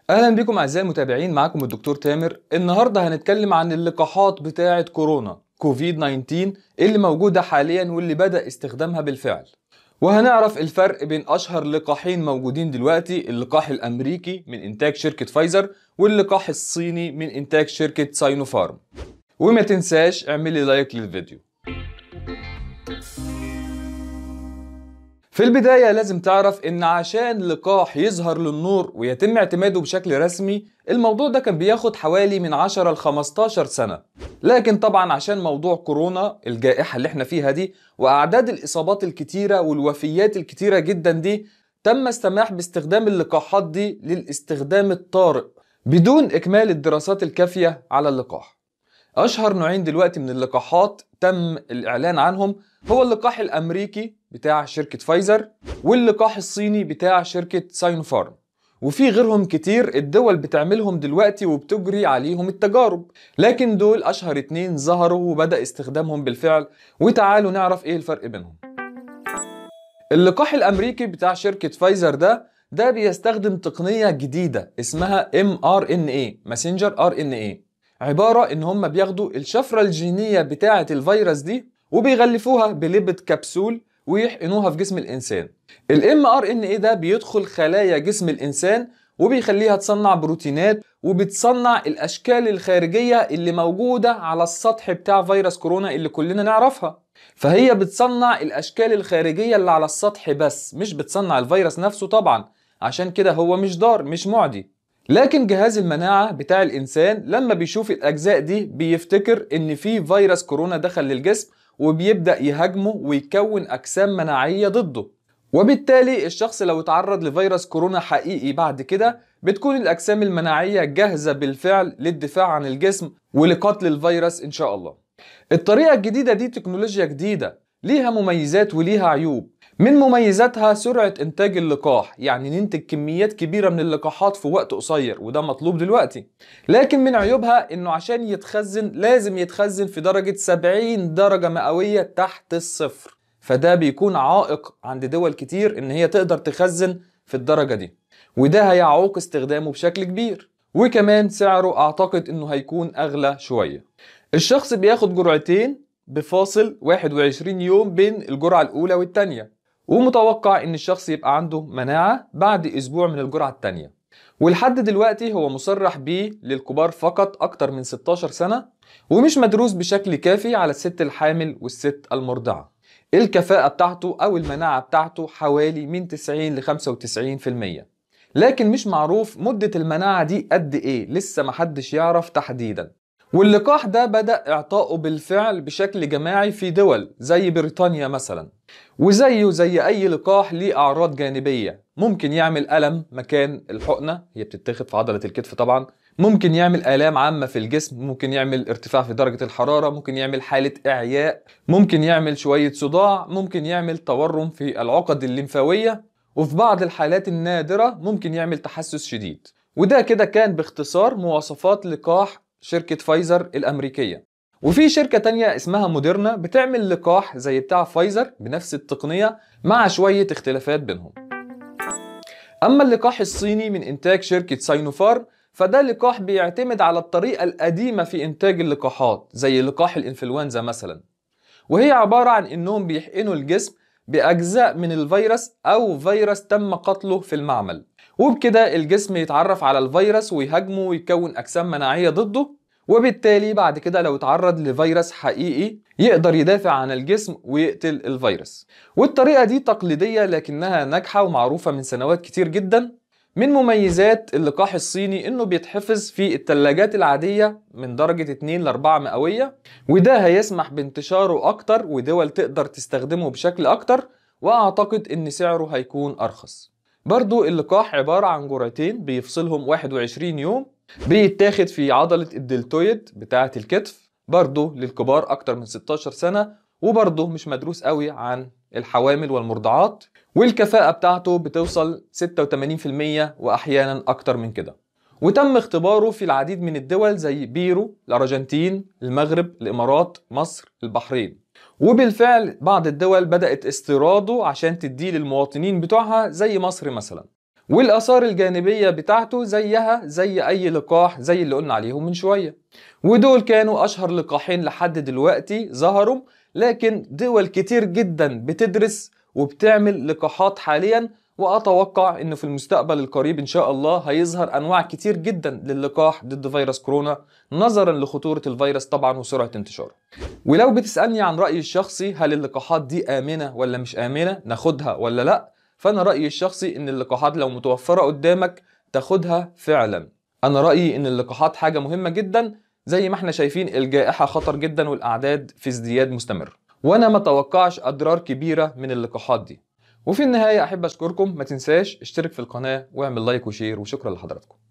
اهلا بكم اعزائي المتابعين معاكم الدكتور تامر النهارده هنتكلم عن اللقاحات بتاعه كورونا كوفيد 19 اللي موجوده حاليا واللي بدا استخدامها بالفعل وهنعرف الفرق بين اشهر لقاحين موجودين دلوقتي اللقاح الامريكي من انتاج شركه فايزر واللقاح الصيني من انتاج شركه ساينوفارم وما تنساش اعملي لايك للفيديو في البداية لازم تعرف إن عشان لقاح يظهر للنور ويتم اعتماده بشكل رسمي الموضوع ده كان بياخد حوالي من 10 ل 15 سنة لكن طبعا عشان موضوع كورونا الجائحة اللي احنا فيها دي وأعداد الإصابات الكتيرة والوفيات الكتيرة جدا دي تم السماح باستخدام اللقاحات دي للاستخدام الطارئ بدون إكمال الدراسات الكافية على اللقاح أشهر نوعين دلوقتي من اللقاحات تم الإعلان عنهم هو اللقاح الأمريكي بتاع شركة فايزر واللقاح الصيني بتاع شركة ساينوفارم وفي غيرهم كتير الدول بتعملهم دلوقتي وبتجري عليهم التجارب لكن دول أشهر اتنين ظهروا وبدأ استخدامهم بالفعل وتعالوا نعرف ايه الفرق بينهم اللقاح الأمريكي بتاع شركة فايزر ده ده بيستخدم تقنية جديدة اسمها mRNA Messenger RNA عبارة ان هم بياخدوا الشفرة الجينية بتاعة الفيروس دي وبيغلفوها بلبة كبسول ويحقنوها في جسم الانسان الام ار ان اي ده بيدخل خلايا جسم الانسان وبيخليها تصنع بروتينات وبتصنع الاشكال الخارجيه اللي موجوده على السطح بتاع فيروس كورونا اللي كلنا نعرفها فهي بتصنع الاشكال الخارجيه اللي على السطح بس مش بتصنع الفيروس نفسه طبعا عشان كده هو مش ضار مش معدي لكن جهاز المناعة بتاع الإنسان لما بيشوف الأجزاء دي بيفتكر إن في فيروس كورونا دخل للجسم وبيبدأ يهاجمه ويكون أجسام مناعية ضده وبالتالي الشخص لو اتعرض لفيروس كورونا حقيقي بعد كده بتكون الأجسام المناعية جاهزة بالفعل للدفاع عن الجسم ولقتل الفيروس إن شاء الله الطريقة الجديدة دي تكنولوجيا جديدة ليها مميزات وليها عيوب من مميزاتها سرعة إنتاج اللقاح يعني ننتج كميات كبيرة من اللقاحات في وقت قصير وده مطلوب دلوقتي لكن من عيوبها إنه عشان يتخزن لازم يتخزن في درجة 70 درجة مئوية تحت الصفر فده بيكون عائق عند دول كتير إن هي تقدر تخزن في الدرجة دي وده هيعوق استخدامه بشكل كبير وكمان سعره أعتقد إنه هيكون أغلى شوية الشخص بياخد جرعتين بفاصل 21 يوم بين الجرعة الأولى والتانية ومتوقع ان الشخص يبقى عنده مناعة بعد اسبوع من الجرعة التانية ولحد دلوقتي هو مصرح بيه للكبار فقط اكتر من 16 سنة ومش مدروس بشكل كافي على الست الحامل والست المرضعة الكفاءة بتاعته او المناعة بتاعته حوالي من 90 ل 95% لكن مش معروف مدة المناعة دي قد ايه لسه محدش يعرف تحديدا واللقاح ده بدأ إعطائه بالفعل بشكل جماعي في دول زي بريطانيا مثلا وزيه زي أي لقاح ليه أعراض جانبية ممكن يعمل ألم مكان الحقنة هي بتتاخد في عضلة الكتف طبعا ممكن يعمل آلام عامة في الجسم ممكن يعمل ارتفاع في درجة الحرارة ممكن يعمل حالة إعياء ممكن يعمل شوية صداع ممكن يعمل تورم في العقد الليمفاوية وفي بعض الحالات النادرة ممكن يعمل تحسس شديد وده كده كان باختصار مواصفات لقاح شركة فايزر الأمريكية وفي شركة تانية اسمها موديرنا بتعمل لقاح زي بتاع فايزر بنفس التقنية مع شوية اختلافات بينهم أما اللقاح الصيني من إنتاج شركة ساينوفارم فده لقاح بيعتمد على الطريقة القديمة في إنتاج اللقاحات زي لقاح الإنفلونزا مثلا وهي عبارة عن إنهم بيحقنوا الجسم بأجزاء من الفيروس أو فيروس تم قتله في المعمل وبكده الجسم يتعرف على الفيروس ويهاجمه ويكون أجسام مناعية ضده وبالتالي بعد كده لو اتعرض لفيروس حقيقي يقدر يدافع عن الجسم ويقتل الفيروس والطريقة دي تقليدية لكنها ناجحة ومعروفة من سنوات كتير جدا من مميزات اللقاح الصيني انه بيتحفظ في الثلاجات العادية من درجة 2 ل 4 مئوية وده هيسمح بانتشاره اكتر ودول تقدر تستخدمه بشكل اكتر واعتقد ان سعره هيكون ارخص برضو اللقاح عبارة عن جرعتين بيفصلهم 21 يوم بيتاخد في عضلة الدلتويد بتاعة الكتف برضو للكبار أكتر من 16 سنة وبرضه مش مدروس قوي عن الحوامل والمرضعات والكفاءة بتاعته بتوصل 86% وأحيانا أكتر من كده وتم اختباره في العديد من الدول زي بيرو الأرجنتين المغرب الإمارات مصر البحرين وبالفعل بعض الدول بدأت استيراده عشان تديه للمواطنين بتوعها زي مصر مثلا والآثار الجانبية بتاعته زيها زي أي لقاح زي اللي قلنا عليهم من شوية ودول كانوا أشهر لقاحين لحد دلوقتي ظهروا لكن دول كتير جدا بتدرس وبتعمل لقاحات حاليا واتوقع انه في المستقبل القريب ان شاء الله هيظهر انواع كتير جدا للقاح ضد فيروس كورونا نظرا لخطوره الفيروس طبعا وسرعه انتشاره ولو بتسالني عن رايي الشخصي هل اللقاحات دي امنه ولا مش امنه ناخدها ولا لا فانا رايي الشخصي ان اللقاحات لو متوفره قدامك تاخدها فعلا انا رايي ان اللقاحات حاجه مهمه جدا زي ما احنا شايفين الجائحه خطر جدا والاعداد في ازدياد مستمر وانا ما توقعش اضرار كبيره من اللقاحات دي وفي النهايه احب اشكركم ما تنساش اشترك في القناه واعمل لايك وشير وشكرا لحضراتكم